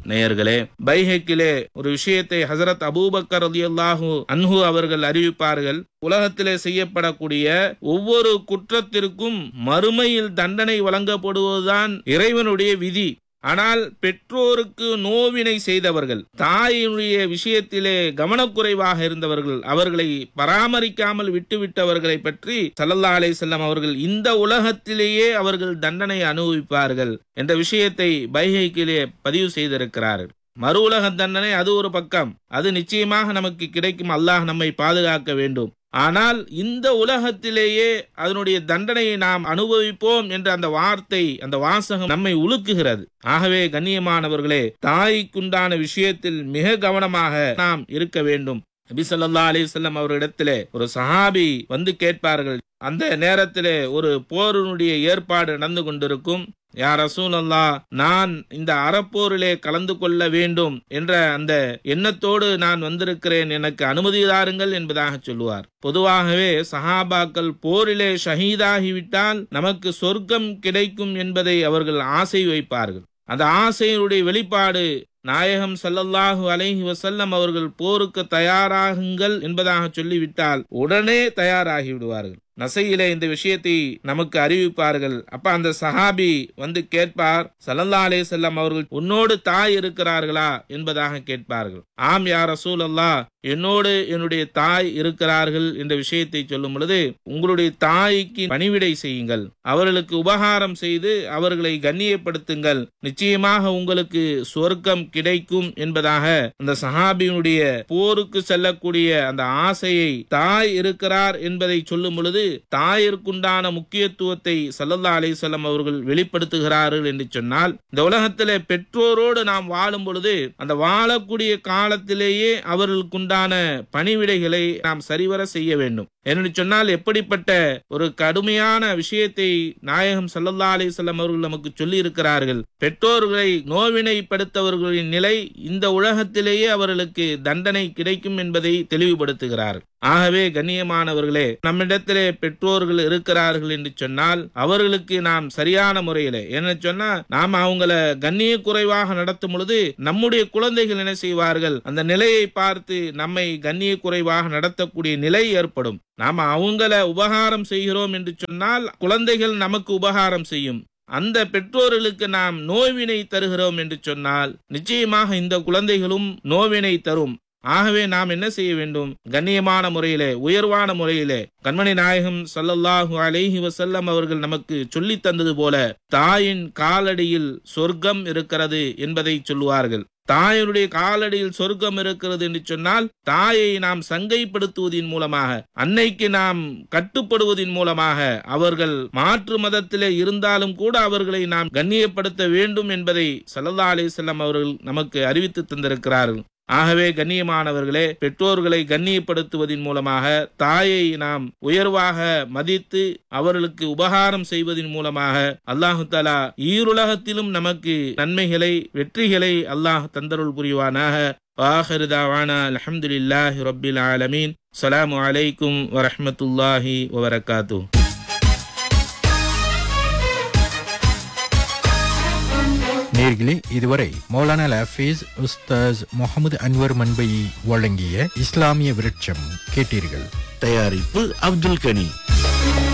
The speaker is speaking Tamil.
நேயர்களே பைஹெக்கிலே ஒரு விஷயத்தை ஹசரத் அபூபக்கர் ரலியல்லாஹு அன்ஹு அவர்கள் அறிவிப்பார்கள் உலகத்திலே செய்யப்படக்கூடிய ஒவ்வொரு குற்றத்திற்கும் மறுமையில் தண்டனை வழங்கப்படுவதுதான் இறைவனுடைய விதி ஆனால் பெற்றோருக்கு நோவினை செய்தவர்கள் தாயினுடைய விஷயத்திலே கவனக்குறைவாக இருந்தவர்கள் அவர்களை பராமரிக்காமல் விட்டுவிட்டவர்களை பற்றி சல்லல்லா அலை செல்லம் அவர்கள் இந்த உலகத்திலேயே அவர்கள் தண்டனை அனுபவிப்பார்கள் என்ற விஷயத்தை பைஹைக்கிலே பதிவு செய்திருக்கிறார்கள் மறு உலக தண்டனை அது ஒரு பக்கம் அது நிச்சயமாக நமக்கு கிடைக்கும் அல்லாஹ் நம்மை பாதுகாக்க வேண்டும் ஆனால் இந்த உலகத்திலேயே அதனுடைய தண்டனையை நாம் அனுபவிப்போம் என்ற அந்த வார்த்தை அந்த வாசகம் நம்மை உலுக்குகிறது ஆகவே கண்ணியமானவர்களே தாய்க்குண்டான விஷயத்தில் மிக கவனமாக நாம் இருக்க வேண்டும் நபி ஸல்லல்லாஹு அலைஹி வஸல்லம் அவரிடத்திலே ஒரு சஹாபி வந்து கேட்பார்கள் அந்த நேரத்திலே ஒரு போரினுடைய ஏற்பாடு நடந்து கொண்டிருக்கும் யார் ரசூலல்லா நான் இந்த அறப்போரிலே கலந்து கொள்ள வேண்டும் என்ற அந்த எண்ணத்தோடு நான் வந்திருக்கிறேன் எனக்கு அனுமதி தாருங்கள் என்பதாக சொல்லுவார் பொதுவாகவே சஹாபாக்கள் போரிலே ஷஹீதாகிவிட்டால் நமக்கு சொர்க்கம் கிடைக்கும் என்பதை அவர்கள் ஆசை வைப்பார்கள் அந்த ஆசையினுடைய வெளிப்பாடு நாயகம் சல்லல்லாஹு அலைஹி வசல்லம் அவர்கள் போருக்கு தயாராகுங்கள் என்பதாக சொல்லிவிட்டால் உடனே தயாராகி விடுவார்கள் நசையிலே இந்த விஷயத்தை நமக்கு அறிவிப்பார்கள் அப்ப அந்த சஹாபி வந்து கேட்பார் சல்லல்லா அலே செல்லம் அவர்கள் உன்னோடு தாய் இருக்கிறார்களா என்பதாக கேட்பார்கள் ஆம் யார் ரசூல் அல்லா என்னோடு என்னுடைய தாய் இருக்கிறார்கள் என்ற விஷயத்தை சொல்லும் பொழுது உங்களுடைய தாய்க்கு பணிவிடை செய்யுங்கள் அவர்களுக்கு உபகாரம் செய்து அவர்களை கண்ணியப்படுத்துங்கள் நிச்சயமாக உங்களுக்கு சொர்க்கம் கிடைக்கும் என்பதாக அந்த சஹாபியினுடைய போருக்கு செல்லக்கூடிய அந்த ஆசையை தாய் இருக்கிறார் என்பதை சொல்லும் பொழுது தாயிற்குண்டான முக்கியத்துவத்தை சல்லல்லா அலிசல்லம் அவர்கள் வெளிப்படுத்துகிறார்கள் என்று சொன்னால் இந்த உலகத்திலே பெற்றோரோடு நாம் வாழும் பொழுது அந்த வாழக்கூடிய காலத்திலேயே அவர்களுக்குண்டான பணிவிடைகளை நாம் சரிவர செய்ய வேண்டும் என்று சொன்னால் எப்படிப்பட்ட ஒரு கடுமையான விஷயத்தை நாயகம் சல்லல்லா அலிசல்லம் அவர்கள் நமக்கு சொல்லி இருக்கிறார்கள் பெற்றோர்களை நோவினைப்படுத்தவர்களின் நிலை இந்த உலகத்திலேயே அவர்களுக்கு தண்டனை கிடைக்கும் என்பதை தெளிவுபடுத்துகிறார் ஆகவே கண்ணியமானவர்களே நம்மிடத்திலே பெற்றோர்கள் இருக்கிறார்கள் என்று சொன்னால் அவர்களுக்கு நாம் சரியான முறையில என்ன சொன்னா நாம் அவங்கள கண்ணிய குறைவாக நடத்தும் பொழுது நம்முடைய குழந்தைகள் என்ன செய்வார்கள் அந்த நிலையை பார்த்து நம்மை கண்ணிய குறைவாக நடத்தக்கூடிய நிலை ஏற்படும் நாம் அவங்கள உபகாரம் செய்கிறோம் என்று சொன்னால் குழந்தைகள் நமக்கு உபகாரம் செய்யும் அந்த பெற்றோர்களுக்கு நாம் நோவினை தருகிறோம் என்று சொன்னால் நிச்சயமாக இந்த குழந்தைகளும் நோவினை தரும் ஆகவே நாம் என்ன செய்ய வேண்டும் கண்ணியமான முறையிலே உயர்வான முறையிலே கண்மணி நாயகம் சல்லல்லாஹு அலைஹி வசல்லம் அவர்கள் நமக்கு சொல்லி தந்தது போல தாயின் காலடியில் சொர்க்கம் இருக்கிறது என்பதை சொல்லுவார்கள் தாயினுடைய காலடியில் சொர்க்கம் இருக்கிறது என்று சொன்னால் தாயை நாம் சங்கைப்படுத்துவதன் மூலமாக அன்னைக்கு நாம் கட்டுப்படுவதன் மூலமாக அவர்கள் மாற்று மதத்திலே இருந்தாலும் கூட அவர்களை நாம் கண்ணியப்படுத்த வேண்டும் என்பதை சல்லல்லா அலிசல்லாம் அவர்கள் நமக்கு அறிவித்து தந்திருக்கிறார்கள் ஆகவே கண்ணியமானவர்களே பெற்றோர்களை கண்ணியப்படுத்துவதன் மூலமாக தாயை நாம் உயர்வாக மதித்து அவர்களுக்கு உபகாரம் செய்வதன் மூலமாக அல்லாஹு தாலா ஈருலகத்திலும் நமக்கு நன்மைகளை வெற்றிகளை அல்லாஹ் தந்தருள் புரிவானாக வாஹருதாவானா அலமதுல்லாஹி ரபில் ஆலமீன் அஸ்ஸலாமு அலைக்கும் வரஹ்மத்துல்லாஹி வபரகாத்து நேர்களே இதுவரை மௌலானா ஹஃபீஸ் உஸ்தாஸ் முகமது அன்வர் மன்பை வழங்கிய இஸ்லாமிய விருட்சம் கேட்டீர்கள் தயாரிப்பு அப்துல் கனி